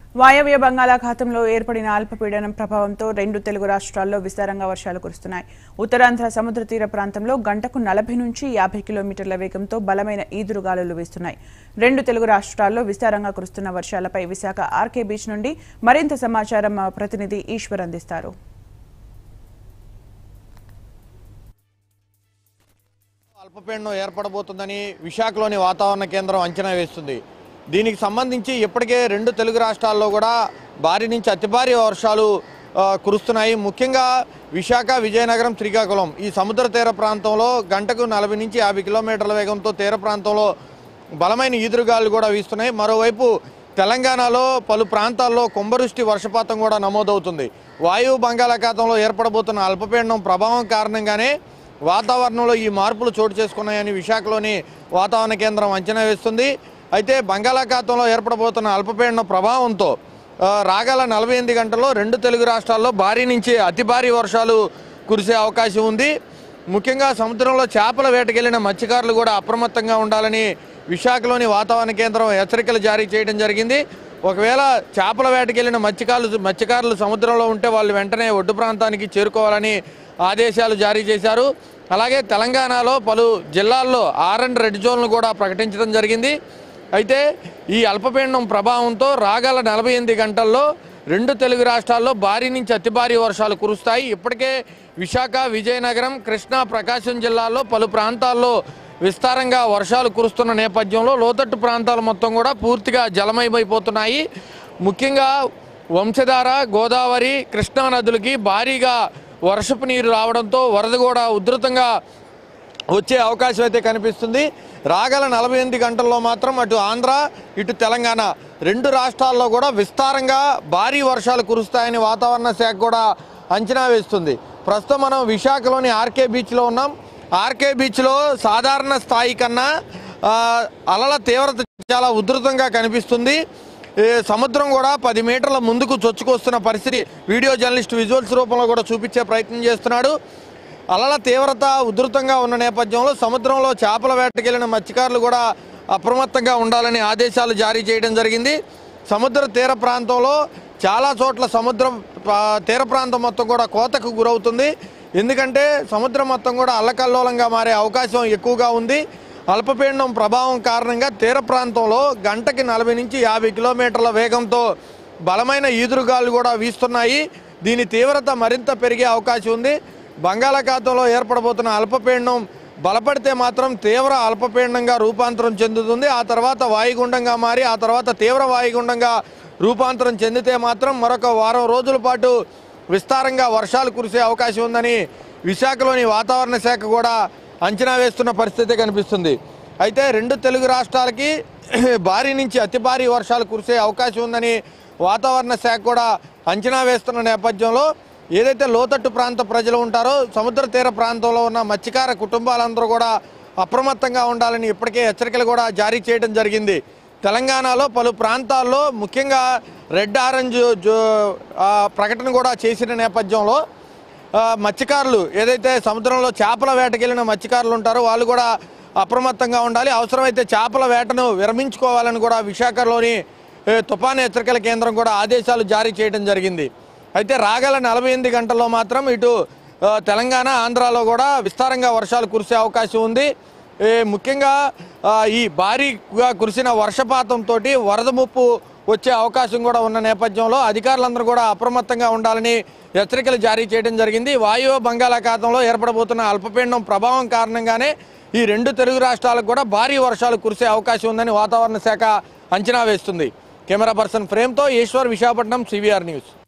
వాయవ్య బంగాళాఖాతంలో ఏర్పడిన అల్పపీడనం ప్రభావంతో రెండు తెలుగు రాష్ట్రాల్లో విస్తారంగా వర్షాలు కురుస్తున్నాయి ఉత్తరాంధ్ర సముద్ర తీర ప్రాంతంలో గంటకు నలభై నుంచి యాభై కిలోమీటర్ల వేగంతో బలమైన ఈదురుగాలులు వీస్తున్నాయి రెండు తెలుగు రాష్ట్రాల్లో విస్తారంగా కురుస్తున్న వర్షాలపై విశాఖ ఆర్కే బీచ్ నుండి మరింత సమాచారం మా ప్రతినిధి ఈశ్వర్ అందిస్తారు అల్పపీడనం ఏర్పడబోతుందని విశాఖలోని వాతావరణ కేంద్రం అంచనా వేస్తుంది దీనికి సంబంధించి ఇప్పటికే రెండు తెలుగు రాష్ట్రాల్లో కూడా భారీ నుంచి అతి భారీ వర్షాలు ఆ, కురుస్తున్నాయి ముఖ్యంగా విశాఖ విజయనగరం శ్రీకాకుళం ఈ సముద్ర తీర ప్రాంతంలో గంటకు నలభై నుంచి యాభై కిలోమీటర్ల వేగంతో తీర ప్రాంతంలో బలమైన ఈదురుగాలు కూడా వీస్తున్నాయి మరోవైపు తెలంగాణలో పలు ప్రాంతాల్లో కుంభవృష్టి వర్షపాతం కూడా నమోదవుతుంది వాయువు బంగాళాఖాతంలో ఏర్పడబోతున్న అల్పపీడనం ప్రభావం కారణంగానే వాతావరణంలో ఈ మార్పులు చోటు చేసుకున్నాయని విశాఖలోని వాతావరణ కేంద్రం అంచనా వేస్తుంది అయితే బంగాళాఖాతంలో ఏర్పడబోతున్న అల్పపీడనం ప్రభావంతో ఆ, రాగల నలభై ఎనిమిది గంటల్లో రెండు తెలుగు రాష్ట్రాల్లో భారీ నుంచి అతి భారీ వర్షాలు కురిసే అవకాశం ఉంది ముఖ్యంగా సముద్రంలో చేపల వేటకెళ్లిన మత్స్యకారులు కూడా అప్రమత్తంగా ఉండాలని విశాఖలోని వాతావరణ కేంద్రం హెచ్చరికలు జారీ చేయడం జరిగింది ఒకవేళ చేపల వేటకెళ్లిన మత్స్యకారులు మత్స్యకారులు సముద్రంలో ఉంటే వాళ్ళు వెంటనే ఒడ్డు ప్రాంతానికి చేరుకోవాలని ఆదేశాలు జారీ చేశారు అలాగే తెలంగాణలో పలు జిల్లాల్లో ఆర్ అండ్ రెడ్ జోన్లు కూడా ప్రకటించడం జరిగింది అయితే ఈ అల్పపీడనం ప్రభావంతో రాగల నలభై ఎనిమిది గంటల్లో రెండు తెలుగు రాష్ట్రాల్లో భారీ నుంచి అతి భారీ వర్షాలు కురుస్తాయి ఇప్పటికే విశాఖ విజయనగరం కృష్ణా ప్రకాశం జిల్లాల్లో పలు ప్రాంతాల్లో విస్తారంగా వర్షాలు కురుస్తున్న నేపథ్యంలో లోతట్టు ప్రాంతాలు మొత్తం కూడా పూర్తిగా జలమయమైపోతున్నాయి ముఖ్యంగా వంశధార గోదావరి కృష్ణా నదులకి భారీగా వర్షపు నీరు రావడంతో వరద కూడా ఉధృతంగా వచ్చే అవకాశం అయితే కనిపిస్తుంది రాగల నలభై ఎనిమిది గంటల్లో మాత్రం అటు ఆంధ్ర ఇటు తెలంగాణ రెండు రాష్ట్రాల్లో కూడా విస్తారంగా భారీ వర్షాలు కురుస్తాయని వాతావరణ శాఖ కూడా అంచనా వేస్తుంది ప్రస్తుతం మనం విశాఖలోని ఆర్కే బీచ్లో ఉన్నాం ఆర్కే బీచ్లో సాధారణ స్థాయి కన్నా ఆ, అలల తీవ్రత చాలా ఉధృతంగా కనిపిస్తుంది ఏ, సముద్రం కూడా పది మీటర్ల ముందుకు చొచ్చుకొస్తున్న పరిస్థితి వీడియో జర్నలిస్ట్ విజువల్స్ రూపంలో కూడా చూపించే ప్రయత్నం చేస్తున్నాడు అలల తీవ్రత ఉధృతంగా ఉన్న నేపథ్యంలో సముద్రంలో చేపల వేటకెళ్లిన మత్స్యకారులు కూడా అప్రమత్తంగా ఉండాలని ఆదేశాలు జారీ చేయడం జరిగింది సముద్ర తీర ప్రాంతంలో చాలా చోట్ల సముద్రం ఆ, తీర ప్రాంతం మొత్తం కూడా కోతకు గురవుతుంది ఎందుకంటే సముద్రం మొత్తం కూడా అల్లకల్లోలంగా మారే అవకాశం ఎక్కువగా ఉంది అల్పపీడనం ప్రభావం కారణంగా తీర ప్రాంతంలో గంటకి నలభై నుంచి యాభై కిలోమీటర్ల వేగంతో బలమైన ఈదురుగాలు కూడా వీస్తున్నాయి దీని తీవ్రత మరింత పెరిగే అవకాశం ఉంది బంగాళాఖాతంలో ఏర్పడబోతున్న అల్పపీడనం బలపడితే మాత్రం తీవ్ర అల్పపీడనంగా రూపాంతరం చెందుతుంది ఆ తర్వాత వాయుగుండంగా మారి ఆ తర్వాత తీవ్ర వాయుగుండంగా రూపాంతరం చెందితే మాత్రం మరొక వారం రోజుల పాటు విస్తారంగా వర్షాలు కురిసే అవకాశం ఉందని విశాఖలోని వాతావరణ శాఖ కూడా అంచనా వేస్తున్న పరిస్థితి కనిపిస్తుంది అయితే రెండు తెలుగు రాష్ట్రాలకి భారీ నుంచి అతి భారీ వర్షాలు కురిసే అవకాశం ఉందని వాతావరణ శాఖ కూడా అంచనా వేస్తున్న నేపథ్యంలో ఏదైతే లోతట్టు ప్రాంత ప్రజలు ఉంటారో సముద్ర తీర ప్రాంతంలో ఉన్న మత్స్యకార కుటుంబాలందరూ కూడా అప్రమత్తంగా ఉండాలని ఇప్పటికే హెచ్చరికలు కూడా జారీ చేయడం జరిగింది తెలంగాణలో పలు ప్రాంతాల్లో ముఖ్యంగా రెడ్ ఆరెంజ్ జో- ఆ, ప్రకటన కూడా చేసిన నేపథ్యంలో ఆ, మత్స్యకారులు ఏదైతే సముద్రంలో చేపల వేటకెళ్ళిన మత్స్యకారులు ఉంటారో వాళ్ళు కూడా అప్రమత్తంగా ఉండాలి అవసరమైతే చేపల వేటను విరమించుకోవాలని కూడా విశాఖలోని ఏ, తుఫాను హెచ్చరికల కేంద్రం కూడా ఆదేశాలు జారీ చేయడం జరిగింది అయితే రాగల నలభై ఎనిమిది గంటల్లో మాత్రం ఇటు ఆ, తెలంగాణ ఆంధ్రాలో కూడా విస్తారంగా వర్షాలు కురిసే అవకాశం ఉంది ఏ, ముఖ్యంగా ఆ, ఈ భారీగా కురిసిన వర్షపాతంతో వరద ముప్పు వచ్చే అవకాశం కూడా ఉన్న నేపథ్యంలో అధికారులందరూ కూడా అప్రమత్తంగా ఉండాలని హెచ్చరికలు జారీ చేయడం జరిగింది వాయువ్య బంగాళాఖాతంలో ఏర్పడబోతున్న అల్పపీడనం ప్రభావం కారణంగానే ఈ రెండు తెలుగు రాష్ట్రాలకు కూడా భారీ వర్షాలు కురిసే అవకాశం ఉందని వాతావరణ శాఖ అంచనా వేస్తుంది కెమెరా పర్సన్ ఫ్రేమ్తో ఈశ్వర్ విశాఖపట్నం సివిఆర్ న్యూస్